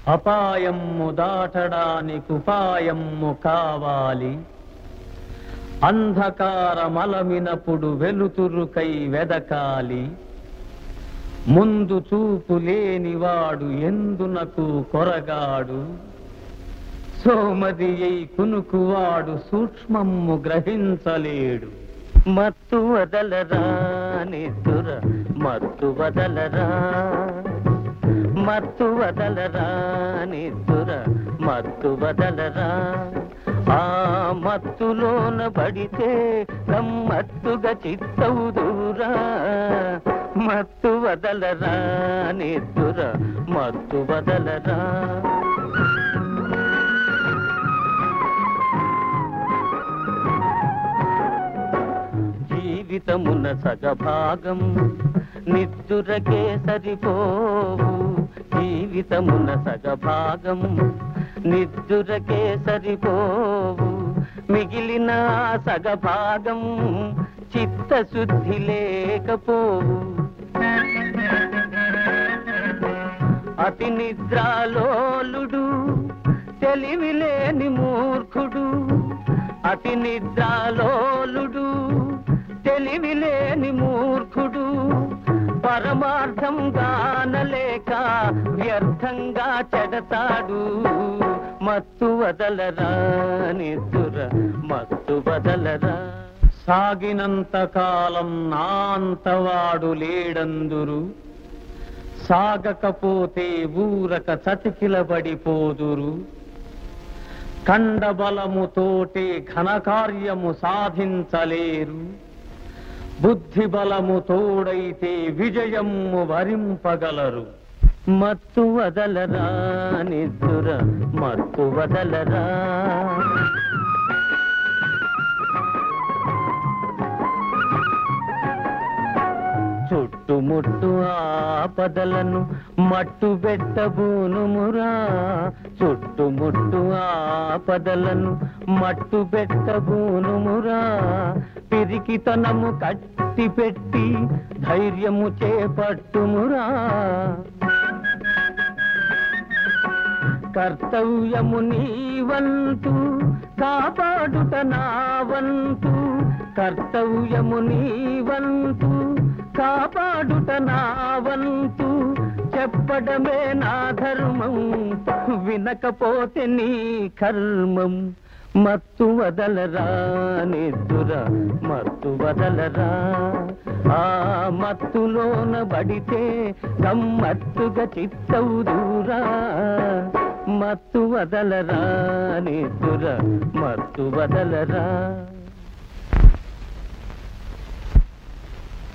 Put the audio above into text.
అపాయమ్ము దాటడానికి ఉపాయమ్ము కావాలి అంధకారమలమినప్పుడు వెలుతురుకై వెదకాలి ముందు చూపు లేనివాడు ఎందునకు కొరగాడు సోమది అయి కునుకువాడు సూక్ష్మమ్ము గ్రహించలేడు మత్తు వదలరా నిద్దుర మత్తు వదలరా మత్తు వదలరా నిద్దుర మత్తు వదలరా ఆ మత్తులోన పడితే గమ్మత్తుగా చిత్తవుదురా మత్తు వదలరా నిద్దుర మత్తు వదలరా జీవితమున సగభాగం నిద్దురకే సరిపోవు జీవితమున సగభాగం నిద్దురకే సరిపోవు మిగిలిన ఆ సగభాగం చిత్తశుద్ధి లేకపోవు అతి నిద్రాలోలుడు తెలివిలేని మూర్ఖుడు అతి నిద్రాలోలుడు తెలివిలేని మూర్ఖుడు పరమార్థం గానలేక వ్యర్థంగా చెడతాడు మత్తు వదలరా నిద్దుర మత్తు వదలరా సాగినంత కాలం నా అంతవాడు లేడందురు సాగకపోతే ఊరక చతికిలబడిపోదురు కండబలముతోటే ఘనకార్యము సాధించలేరు బుద్ధి బలము తోడైతే విజయము వరింపగలరు మత్తు వదలరా నిద్దుర మత్తు వదలరా చుట్టుముట్టు ఆపదలను మట్టు పెట్టబూనుమురా చుట్టుముట్టు ఆపదలను మట్టు పెట్టబూనుమురా పిరికితనము కట్టి పెట్టి ధైర్యము చేపట్టుమురా కర్తవ్యము నీవంతు కాపాడుట నా వంతు కర్తవ్యము నీవంతు కాపాడుట నా వంతు చెప్పడమే నా ధర్మం వినకపోతే నీ కర్మం మత్తు వదలరా నిద్దుర మత్తు వదలరా ఆ మత్తులోన బడితే గమ్మత్తుగా చిత్తవుదూరా మత్తు వదలరా నిద్దుర మత్తు వదలరా